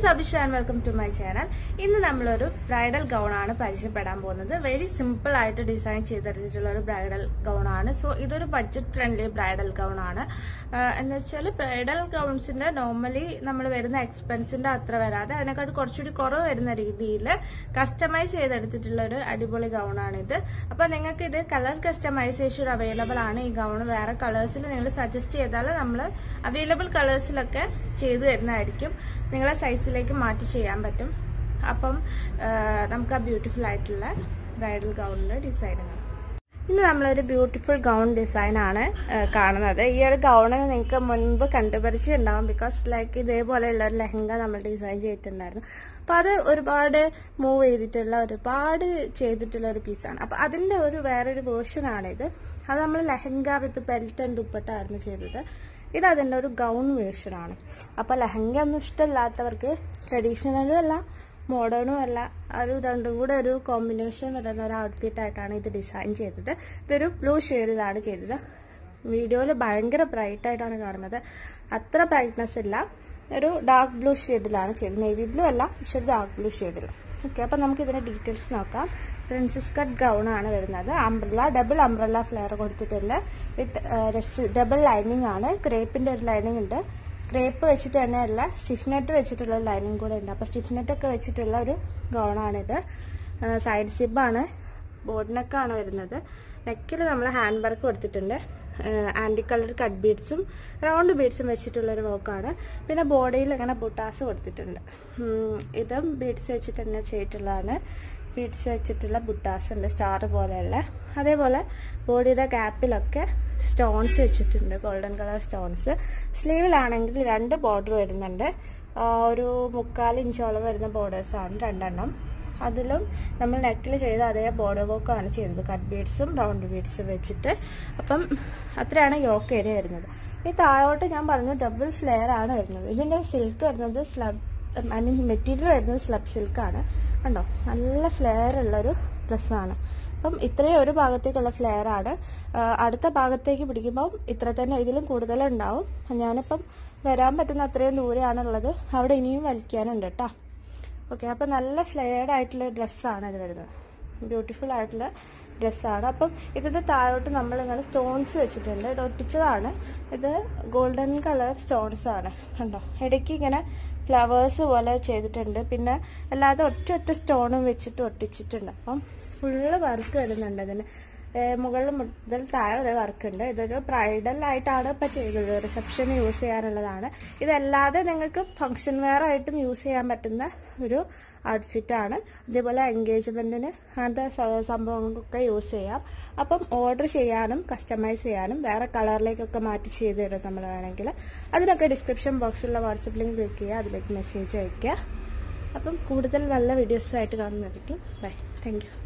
is Abhisha and welcome to my channel ഇന്ന് നമ്മളൊരു bridal gown ആണ് പരിചയപ്പെടാൻ പോകുന്നത് വെരി സിമ്പിൾ ആയിട്ട് ഡിസൈൻ ചെയ്തെടുത്തിട്ടുള്ള ഒരു ബ്രൈഡൽ ഗൗൺ ആണ് സോ ഇതൊരു ബഡ്ജറ്റ് ഫ്രണ്ട്ലി ബ്രൈഡൽ ഗൗൺ ആണ് ആഹ് എന്ന് വെച്ചാൽ ബ്രൈഡൽ ഗൗൺസിന്റെ നോർമലി നമ്മൾ വരുന്ന എക്സ്പെൻസിന്റെ അത്ര വരാതെ അതിനെക്കാട്ട് കുറച്ചുകൂടി കുറവ് വരുന്ന രീതിയിൽ കസ്റ്റമൈസ് ചെയ്തെടുത്തിട്ടുള്ള ഒരു അടിപൊളി ഗൗൺ ആണ് ഇത് അപ്പൊ നിങ്ങൾക്ക് ഇത് കളർ കസ്റ്റമൈസേഷൻ അവൈലബിൾ ആണ് ഈ ഗൗൺ വേറെ കളേഴ്സിൽ നിങ്ങൾ സജസ്റ്റ് ചെയ്താൽ നമ്മൾ അവൈലബിൾ കളേഴ്സിലൊക്കെ ചെയ്തു തരുന്നതായിരിക്കും നിങ്ങളെ സൈസിലേക്ക് മാറ്റി ചെയ്യാൻ പറ്റും അപ്പം ആ, നമുക്ക് ആ ബ്യൂട്ടിഫുൾ ആയിട്ടുള്ള ബ്രൈഡൽ ഗൗണിന്റെ ഡിസൈൻ കാണാം ഇന്ന് നമ്മളൊരു ബ്യൂട്ടിഫുൾ ഗൗൺ ഡിസൈൻ ആണ് ആ, കാണുന്നത് ഈ ഒരു ഗൗണ് നിങ്ങൾക്ക് മുൻപ് കണ്ടുപരിച്ചിട്ടുണ്ടാവും ബിക്കോസ് ലൈക്ക് ഇതേപോലെയുള്ള ഒരു ലെഹങ്ക നമ്മൾ ഡിസൈൻ ചെയ്തിട്ടുണ്ടായിരുന്നു അപ്പൊ അത് ഒരുപാട് മൂവ് ചെയ്തിട്ടുള്ള ഒരുപാട് ചെയ്തിട്ടുള്ള ഒരു പീസാണ് അപ്പൊ അതിന്റെ ഒരു വേറൊരു വേർഷൻ ആണിത് അത് നമ്മൾ ലെഹങ്ക വിത്ത് ബെൽറ്റ് ആൻഡ് ദുപ്പട്ടായിരുന്നു ചെയ്തത് ഇത് അതിന്റെ ഒരു ഗൗൺ വേർഷൻ ആണ് അപ്പൊ ലെഹങ്ക ഒന്നും ഇഷ്ടമില്ലാത്തവർക്ക് ട്രഡീഷണലും അല്ല മോഡേണും അല്ല ഒരു രണ്ടും കൂടെ ഒരു കോമ്പിനേഷൻ വരുന്ന ഒരു ഔട്ട്ഫിറ്റ് ആയിട്ടാണ് ഇത് ഡിസൈൻ ചെയ്തത് ഇതൊരു ബ്ലൂ ഷെയ്ഡിലാണ് ചെയ്തത് വീഡിയോയിൽ ഭയങ്കര ബ്രൈറ്റ് ആയിട്ടാണ് കാണുന്നത് അത്ര ബ്രൈറ്റ്നെസ് ഇല്ല ഒരു ഡാർക്ക് ബ്ലൂ ഷെയ്ഡിലാണ് ചെയ്തത് നേവി ബ്ലൂ അല്ല പക്ഷെ ഒരു ഡാർക്ക് ബ്ലൂ ഷെയ്ഡിൽ ഓക്കെ അപ്പം നമുക്ക് ഇതിന്റെ ഡീറ്റെയിൽസ് നോക്കാം പ്രിൻസസ് കട്ട് ഗൗൺ ആണ് വരുന്നത് അംബ്രല ഡബിൾ അംബ്രല ഫ്ലെയർ കൊടുത്തിട്ടുണ്ട് വിത്ത് ഡബിൾ ലൈനിങ് ആണ് ക്രേപ്പിന്റെ ഒരു ലൈനിങ് ഉണ്ട് ക്രേപ്പ് വെച്ചിട്ട് തന്നെയല്ല സ്റ്റിഫ്നെറ്റ് വെച്ചിട്ടുള്ള ലൈനിങ് കൂടെ ഉണ്ട് അപ്പോൾ സ്റ്റിഫ്നെറ്റ് ഒക്കെ വെച്ചിട്ടുള്ള ഒരു ഗൗണാണിത് സൈഡ് സിബാണ് ബോർഡിനൊക്കെയാണ് വരുന്നത് നെക്കിൽ നമ്മൾ ഹാൻഡ് വർക്ക് കൊടുത്തിട്ടുണ്ട് ആൻറ്റി കളർ കട്ട് ബീഡ്സും റൗണ്ട് ബീഡ്സും വെച്ചിട്ടുള്ള ഒരു വർക്കാണ് പിന്നെ ബോഡിയിൽ അങ്ങനെ ബുട്ടാസ് കൊടുത്തിട്ടുണ്ട് ഉം, ഇതും ബീഡ്സ് വെച്ചിട്ട് തന്നെ ചെയ്തിട്ടുള്ളതാണ് ബീഡ്സ് വെച്ചിട്ടുള്ള ബുട്ടാസ് ഉണ്ട് സ്റ്റാർ പോലെയുള്ള അതേപോലെ ബോഡിയുടെ ഗ്യാപ്പിലൊക്കെ സ്റ്റോൺസ് വെച്ചിട്ടുണ്ട് ഗോൾഡൻ കളർ സ്റ്റോൺസ് സ്ലീവിലാണെങ്കിൽ രണ്ട് ബോർഡർ വരുന്നുണ്ട് ആ, ഒരു മുക്കാൽ ഇഞ്ചോളം വരുന്ന ബോർഡേഴ്സ് ആണ് രണ്ടെണ്ണം അതിലും നമ്മൾ നെക്കിൽ ചെയ്ത അതേ ബോർഡർ വർക്കാണ് ചെയ്തത് കട്ട് ബീഡ്സും റൗണ്ട് ബീഡ്സും വെച്ചിട്ട് അപ്പം അത്രയാണ് യോക്ക് ഏരിയ വരുന്നത് ഈ താഴോട്ട് ഞാൻ പറഞ്ഞു ഡബിൾ ഫ്ലെയർ ആണ് വരുന്നത് ഇതിന്റെ സിൽക്ക് വരുന്നത് സ്ലബ് ഐ മീൻ മെറ്റീരിയൽ വരുന്നത് സ്ലബ് സിൽക്കാണ് കണ്ടോ നല്ല ഫ്ലെയർ ഉള്ളൊരു ഡ്രസ്സാണ് അപ്പം ഇത്രയും ഒരു ഭാഗത്തേക്കുള്ള ഫ്ലെയർ ആണ് ആ, അടുത്ത ഭാഗത്തേക്ക് പിടിക്കുമ്പോൾ ഇത്ര തന്നെ ഇതിലും കൂടുതലുണ്ടാവും ഞാനിപ്പം വരാൻ പറ്റുന്ന അത്രയും ദൂരെയാണുള്ളത് അവിടെ ഇനിയും വലിക്കാനുണ്ട് കേട്ടോ ഓക്കെ അപ്പം നല്ല ഫ്ലെയർഡ് ആയിട്ടുള്ള ഡ്രസ്സാണ് ഇത് വരുന്നത് ബ്യൂട്ടിഫുൾ ആയിട്ടുള്ള ഡ്രസ്സാണ് അപ്പം ഇതിന്റെ താഴോട്ട് നമ്മൾ ഇങ്ങനെ സ്റ്റോൺസ് വെച്ചിട്ടുണ്ട് ഇത് ഒട്ടിച്ചതാണ് ഇത് ഗോൾഡൻ കളർ സ്റ്റോൺസ് ആണ് കണ്ടോ ഇടയ്ക്ക് ഇങ്ങനെ ഫ്ലവേഴ്സ് പോലെ ചെയ്തിട്ടുണ്ട് പിന്നെ അല്ലാതെ ഒറ്റ ഒറ്റ സ്റ്റോണും വെച്ചിട്ട് ഒട്ടിച്ചിട്ടുണ്ട് അപ്പം ഫുള്ള് വർക്ക് വരുന്നുണ്ട് ഇതിന് ഏഹ് മുകളിൽ മുതൽ താഴെ വരെ വർക്ക് ഉണ്ട് ഇതൊരു ബ്രൈഡൽ ആയിട്ടാണ് ഇപ്പൊ ചെയ്തത് റിസപ്ഷന് യൂസ് ചെയ്യാനുള്ളതാണ് ഇതല്ലാതെ നിങ്ങൾക്ക് ഫംഗ്ഷൻ വെയർ ആയിട്ടും യൂസ് ചെയ്യാൻ പറ്റുന്ന ഒരു ഔട്ട്ഫിറ്റ് ആണ് അതേപോലെ എൻഗേജ്മെന്റിന് അങ്ങനത്തെ സ- സംഭവങ്ങൾക്കൊക്കെ യൂസ് ചെയ്യാം അപ്പം ഓർഡർ ചെയ്യാനും കസ്റ്റമൈസ് ചെയ്യാനും വേറെ കളറിലേക്കൊക്കെ മാറ്റി ചെയ്ത് തരും നമ്മൾ വേണമെങ്കിൽ അതിനൊക്കെ ഡിസ്ക്രിപ്ഷൻ ബോക്സിലുള്ള വാട്സപ്പ് ലിങ്ക് ക്ലിക്ക് ചെയ്യുക അതിലേക്ക് മെസ്സേജ് അയയ്ക്കുക അപ്പം കൂടുതൽ നല്ല വീഡിയോസായിട്ട് കാണുന്നതായിരിക്കും ബൈ താങ്ക് യു